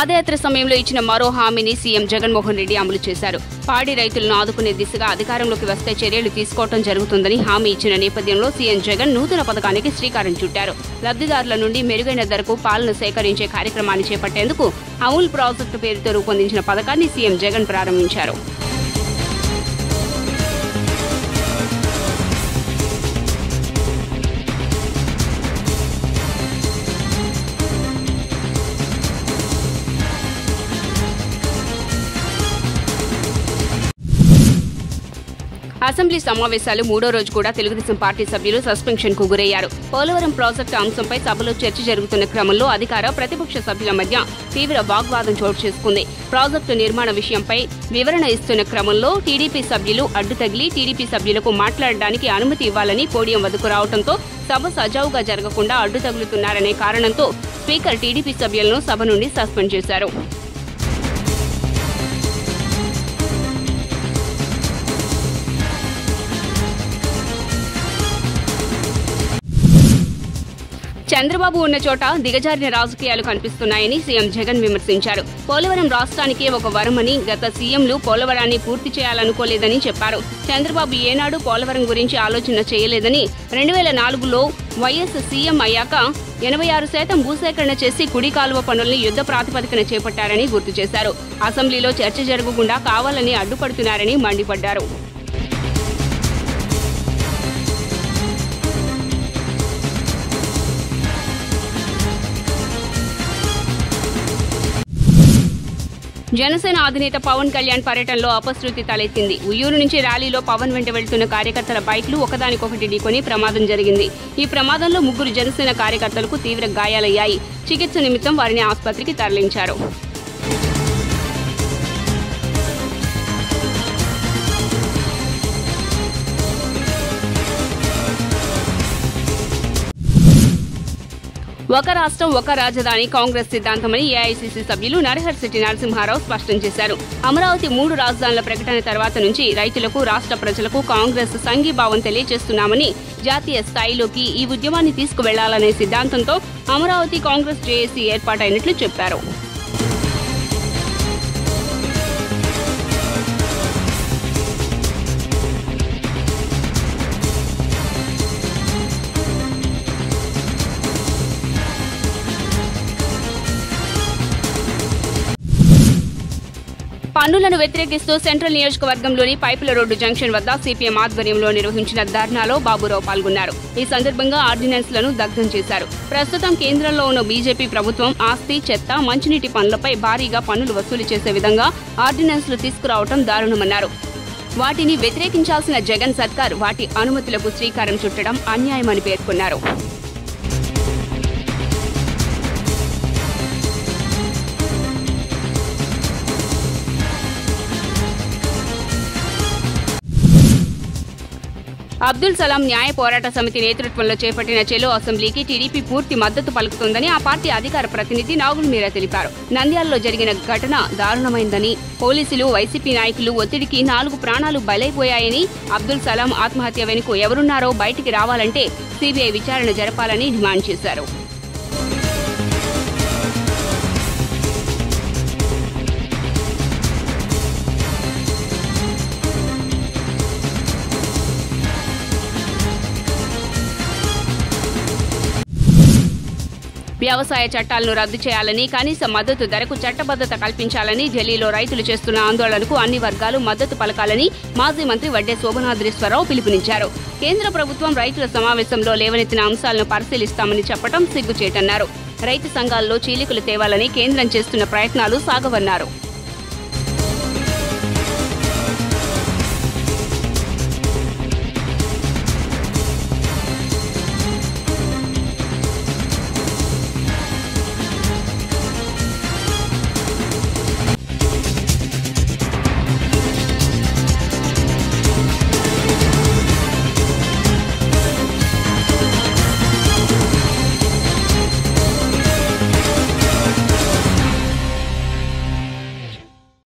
పాదయాత్ర సమయంలో ఇచ్చిన మరో హామీని సీఎం జగన్మోహన్ రెడ్డి అమలు చేశారు పాడి రైతులను ఆదుకునే దిశగా అధికారంలోకి వస్తే చర్యలు తీసుకోవడం జరుగుతుందని హామీ ఇచ్చిన నేపథ్యంలో సీఎం జగన్ నూతన పథకానికి శ్రీకారం చుట్టారు లబ్ధిదారుల నుండి మెరుగైన ధరకు పాలను సేకరించే కార్యక్రమాన్ని చేపట్టేందుకు అమూల్ ప్రాజెక్టు పేరుతో రూపొందించిన పథకాన్ని సీఎం జగన్ ప్రారంభించారు అసెంబ్లీ సమావేశాలు మూడో రోజు కూడా తెలుగుదేశం పార్టీ సభ్యులు సస్పెన్షన్ కు గురయ్యారు పోలవరం ప్రాజెక్టు అంశంపై సభలో చర్చ జరుగుతున్న క్రమంలో అధికార ప్రతిపక్ష సభ్యుల మధ్య తీవ్ర వాగ్వాదం చోటు చేసుకుంది ప్రాజెక్టు నిర్మాణ విషయంపై వివరణ ఇస్తున్న క్రమంలో టీడీపీ సభ్యులు అడ్డు తగిలి టీడీపీ సభ్యులకు మాట్లాడడానికి అనుమతి ఇవ్వాలని పోడియం వద్దకు రావడంతో సభ సజావుగా జరగకుండా అడ్డు తగులుతున్నారనే కారణంతో స్పీకర్ టీడీపీ సభ్యులను సభ నుండి సస్పెండ్ చేశారు చంద్రబాబు ఉన్న చోట దిగజారిన రాజకీయాలు కనిపిస్తున్నాయని సీఎం జగన్ విమర్శించారు పోలవరం రాష్ట్రానికే ఒక వరమని గత సీఎంలు పోలవరాన్ని పూర్తి చేయాలనుకోలేదని చెప్పారు చంద్రబాబు ఏనాడు పోలవరం గురించి ఆలోచన చేయలేదని రెండు వేల నాలుగులో వైఎస్ సీఎం అయ్యాక ఎనభై ఆరు శాతం భూసేకరణ చేసి కుడి కాలువ పనుల్ని యుద్ధ ప్రాతిపదికన చేపట్టారని గుర్తు చేశారు అసెంబ్లీలో చర్చ జరగకుండా కావాలని అడ్డుపడుతున్నారని మండిపడ్డారు జనసేన అధినేత పవన్ కళ్యాణ్ పర్యటనలో అపశృతి తలెత్తింది ఉయ్యూరు నుంచి ర్యాలీలో పవన్ వెంట వెళ్తున్న కార్యకర్తల బైక్లు ఒకదానికొకటి ఢీకొని ప్రమాదం జరిగింది ఈ ప్రమాదంలో ముగ్గురు జనసేన కార్యకర్తలకు తీవ్ర గాయాలయ్యాయి చికిత్స నిమిత్తం వారిని ఆసుపత్రికి తరలించారు ఒక రాష్ట్రం ఒక రాజధాని కాంగ్రెస్ సిద్ధాంతమని ఏఐసీసీ సభ్యులు నరహర్ శెట్టి నరసింహారావు స్పష్టం చేశారు అమరావతి మూడు రాజధానుల ప్రకటన తర్వాత నుంచి రైతులకు రాష్ట్ర ప్రజలకు కాంగ్రెస్ సంఘీభావం తెలియజేస్తున్నామని జాతీయ స్థాయిలోకి ఈ ఉద్యమాన్ని తీసుకువెళ్లాలనే సిద్ధాంతంతో అమరావతి కాంగ్రెస్ జేఏసీ ఏర్పాటైనట్లు చెప్పారు పన్నులను వ్యతిరేకిస్తూ సెంట్రల్ నియోజకవర్గంలోని పైపుల రోడ్డు జంక్షన్ వద్ద సిపిఎం ఆధ్వర్యంలో నిర్వహించిన ధర్నాలో బాబురావు పాల్గొన్నారు ఈ సందర్భంగా ఆర్డినెన్స్లను దగ్ధం చేశారు ప్రస్తుతం కేంద్రంలో ఉన్న బీజేపీ ప్రభుత్వం ఆస్తి చెత్త మంచినీటి పనులపై భారీగా పన్నులు వసూలు చేసే విధంగా ఆర్డినెన్స్లు తీసుకురావడం దారుణమన్నారు వాటిని వ్యతిరేకించాల్సిన జగన్ సర్కార్ వాటి అనుమతులకు శ్రీకారం చుట్టడం అన్యాయమని పేర్కొన్నారు అబ్దుల్ సలాం న్యాయ పోరాట సమితి నేతృత్వంలో చేపట్టిన చెలో అసెంబ్లీకి టీడీపీ పూర్తి మద్దతు పలుకుతుందని ఆ పార్టీ అధికార ప్రతినిధి నాగుల్ మీరా తెలిపారు నంద్యాలలో జరిగిన ఘటన దారుణమైందని పోలీసులు వైసీపీ నాయకులు ఒత్తిడికి నాలుగు ప్రాణాలు బలైపోయాయని అబ్దుల్ సలాం ఆత్మహత్య వెనుక ఎవరున్నారో బయటికి రావాలంటే సీబీఐ విచారణ జరపాలని డిమాండ్ చేశారు వ్యవసాయ చట్టాలను రద్దు చేయాలని కనీస మద్దతు ధరకు చట్టబద్ధత కల్పించాలని ఢిల్లీలో రైతులు చేస్తున్న ఆందోళనకు అన్ని వర్గాలు మద్దతు పలకాలని మాజీ మంత్రి వడ్డే శోభనాద్రీశ్వరరావు పిలుపునిచ్చారు కేంద్ర ప్రభుత్వం రైతుల సమావేశంలో లేవనెత్తిన అంశాలను పరిశీలిస్తామని చెప్పడం సిగ్గుచేటన్నారు రైతు సంఘాల్లో చీలికలు తేవాలని కేంద్రం చేస్తున్న ప్రయత్నాలు సాగవన్నారు